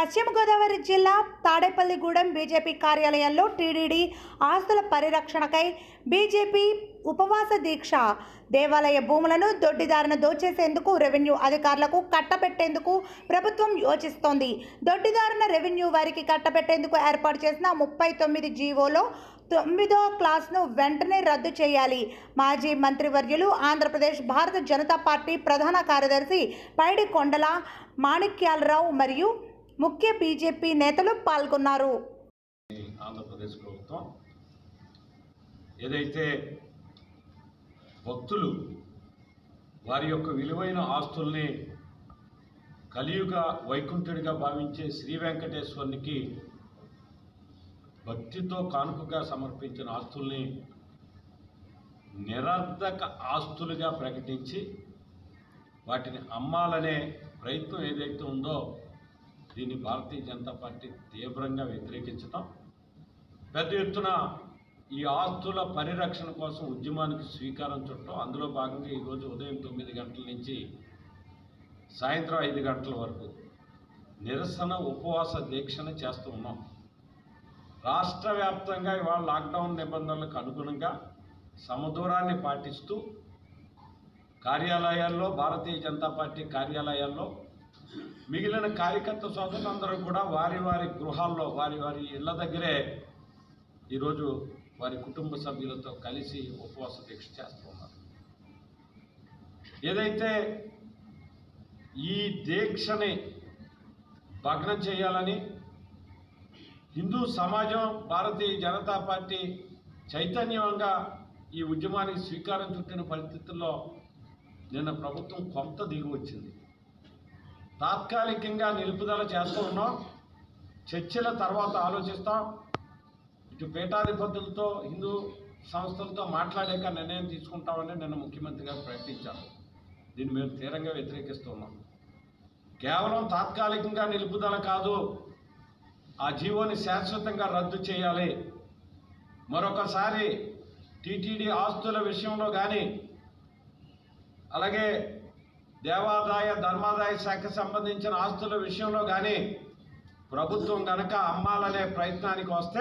పశ్చిమ గోదావరి జిల్లా తాడేపల్లిగూడెం బీజేపీ కార్యాలయంలో టీడీడీ ఆస్తుల పరిరక్షణకై బీజేపీ ఉపవాస దీక్ష దేవాలయ భూములను దొడ్డిదారిన దోచేసేందుకు రెవెన్యూ అధికారులకు కట్టబెట్టేందుకు ప్రభుత్వం యోచిస్తోంది దొడ్డిదారిన రెవెన్యూ వారికి కట్టబెట్టేందుకు ఏర్పాటు చేసిన ముప్పై తొమ్మిది జీవోలో తొమ్మిదో క్లాస్ను వెంటనే రద్దు చేయాలి మాజీ మంత్రివర్యులు ఆంధ్రప్రదేశ్ భారత జనతా పార్టీ ప్రధాన కార్యదర్శి పైడి కొండల మాణిక్యాలరావు మరియు ముఖ్య బీజేపీ నేతలు పాల్గొన్నారు ఆంధ్రప్రదేశ్ ప్రభుత్వం ఏదైతే భక్తులు వారి యొక్క విలువైన ఆస్తుల్ని కలియుగ వైకుంఠుడిగా భావించే శ్రీ వెంకటేశ్వరునికి భక్తితో కానుకగా సమర్పించిన ఆస్తుల్ని నిరర్ధక ఆస్తులుగా ప్రకటించి వాటిని అమ్మాలనే ప్రయత్నం ఏదైతే ఉందో దీన్ని భారతీయ జనతా పార్టీ తీవ్రంగా వ్యతిరేకించడం పెద్ద ఎత్తున ఈ ఆస్తుల పరిరక్షణ కోసం ఉద్యమానికి స్వీకారం చుట్టం అందులో భాగంగా ఈరోజు ఉదయం తొమ్మిది గంటల నుంచి సాయంత్రం ఐదు గంటల వరకు నిరసన ఉపవాస దీక్షను చేస్తూ ఉన్నాం రాష్ట్ర వ్యాప్తంగా ఇవాళ లాక్డౌన్ నిబంధనలకు అనుగుణంగా సమదూరాన్ని పాటిస్తూ కార్యాలయాల్లో భారతీయ జనతా పార్టీ కార్యాలయాల్లో మిగిలిన కార్యకర్త సోదరులందరూ కూడా వారి వారి గృహాల్లో వారి వారి ఇళ్ల దగ్గరే ఈరోజు వారి కుటుంబ సభ్యులతో కలిసి ఉపవాస దీక్ష చేస్తున్నారు ఏదైతే ఈ దీక్షని భగ్నం చేయాలని హిందూ సమాజం భారతీయ జనతా పార్టీ చైతన్యంగా ఈ ఉద్యమానికి స్వీకారం చుట్టిన పరిస్థితుల్లో నిన్న ప్రభుత్వం కొంత దిగి వచ్చింది తాత్కాలికంగా నిలుపుదల చేస్తూ ఉన్నాం చర్చల తర్వాత ఆలోచిస్తాం ఇటు పీఠాధిపతులతో హిందూ సంస్థలతో మాట్లాడాక నిర్ణయం తీసుకుంటామని నిన్న ముఖ్యమంత్రి గారు ప్రకటించారు దీన్ని మేము తీవ్రంగా వ్యతిరేకిస్తున్నాం కేవలం తాత్కాలికంగా నిలుపుదల కాదు ఆ జీవోని శాశ్వతంగా రద్దు చేయాలి మరొకసారి టీటీడీ ఆస్తుల విషయంలో కానీ అలాగే దేవాదాయ ధర్మాదాయ శాఖ సంబంధించిన ఆస్తుల విషయంలో కానీ ప్రభుత్వం గనక అమ్మాలనే ప్రయత్నానికి వస్తే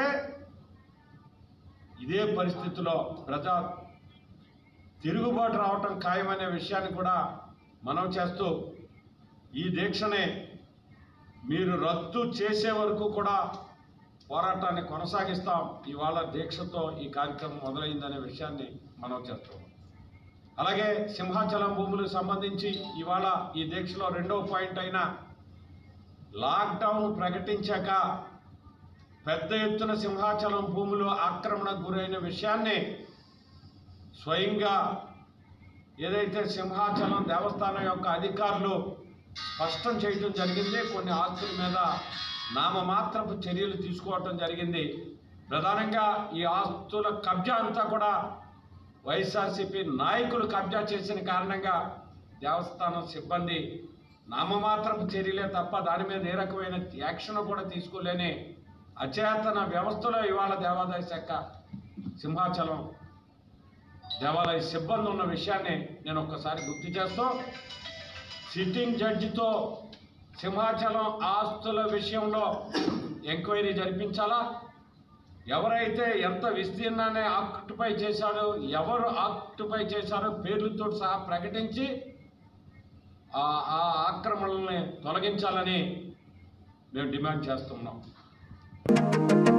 ఇదే పరిస్థితిలో ప్రజా తిరుగుబాటు రావటం ఖాయమనే విషయాన్ని కూడా మనం చేస్తూ ఈ దీక్షని మీరు రద్దు చేసే వరకు కూడా పోరాటాన్ని కొనసాగిస్తాం ఇవాళ దీక్షతో ఈ కార్యక్రమం మొదలైందనే విషయాన్ని మనం చేస్తాం అలాగే సింహాచలం భూములకు సంబంధించి ఇవాళ ఈ దీక్షలో రెండవ పాయింట్ అయిన లాక్డౌన్ ప్రకటించాక పెద్ద ఎత్తున సింహాచలం భూములు ఆక్రమణకు గురైన విషయాన్ని స్వయంగా ఏదైతే సింహాచలం దేవస్థానం యొక్క అధికారులు స్పష్టం చేయటం జరిగింది కొన్ని ఆస్తుల మీద నామమాత్రపు చర్యలు తీసుకోవటం జరిగింది ప్రధానంగా ఈ ఆస్తుల కబ్జా అంతా కూడా వైఎస్ఆర్సీపీ నాయకులు కబ్జా చేసిన కారణంగా దేవస్థానం సిబ్బంది నామమాత్రపు చర్యలే తప్ప దాని మీద ఏ రకమైన యాక్షన్ కూడా తీసుకోలేని అచేతన వ్యవస్థలో ఇవాళ దేవాదాయ శాఖ సింహాచలం దేవాలయ సిబ్బంది ఉన్న విషయాన్ని నేను ఒక్కసారి గుర్తు చేస్తూ సిట్టింగ్ జడ్జితో సింహాచలం ఆస్తుల విషయంలో ఎంక్వైరీ జరిపించాలా ఎవరైతే ఎంత విస్తీర్ణాన్ని ఆక్యుపై చేశారో ఎవరు ఆక్యుపై చేశారో పేర్లతో సహా ప్రకటించి ఆ ఆ ఆక్రమణల్ని తొలగించాలని మేము డిమాండ్ చేస్తున్నాం